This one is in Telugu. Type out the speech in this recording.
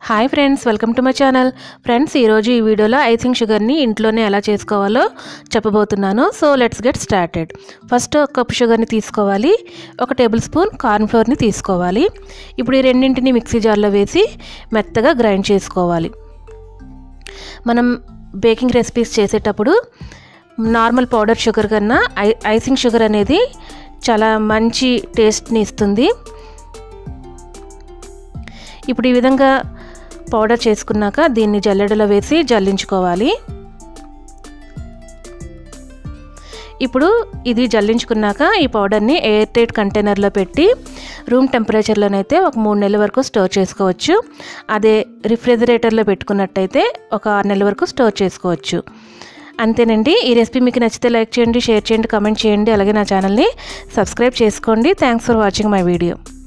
hi friends welcome to my channel friends ఈరోజు ఈ వీడియోలో ఐసింగ్ షుగర్ని ఇంట్లోనే ఎలా చేసుకోవాలో చెప్పబోతున్నాను so let's get started first ఒక కప్ షుగర్ని తీసుకోవాలి ఒక టేబుల్ స్పూన్ కార్న్ ఫ్లోర్ని తీసుకోవాలి ఇప్పుడు ఈ రెండింటిని మిక్సీ జార్లో వేసి మెత్తగా గ్రైండ్ చేసుకోవాలి మనం బేకింగ్ రెసిపీస్ చేసేటప్పుడు నార్మల్ పౌడర్ షుగర్ కన్నా ఐ ఐసింగ్ షుగర్ అనేది చాలా మంచి టేస్ట్ని ఇస్తుంది ఇప్పుడు ఈ విధంగా పౌడర్ చేసుకున్నాక దీన్ని జల్లెడలో వేసి జల్లించుకోవాలి ఇప్పుడు ఇది జల్లించుకున్నాక ఈ పౌడర్ని ఎయిర్ టైట్ కంటైనర్లో పెట్టి రూమ్ టెంపరేచర్లోనైతే ఒక మూడు నెలల వరకు స్టోర్ చేసుకోవచ్చు అదే రిఫ్రిజిరేటర్లో పెట్టుకున్నట్టయితే ఒక ఆరు నెలల వరకు స్టోర్ చేసుకోవచ్చు అంతేనండి ఈ రెసిపీ మీకు నచ్చితే లైక్ చేయండి షేర్ చేయండి కమెంట్ చేయండి అలాగే నా ఛానల్ని సబ్స్క్రైబ్ చేసుకోండి thanks for watching my video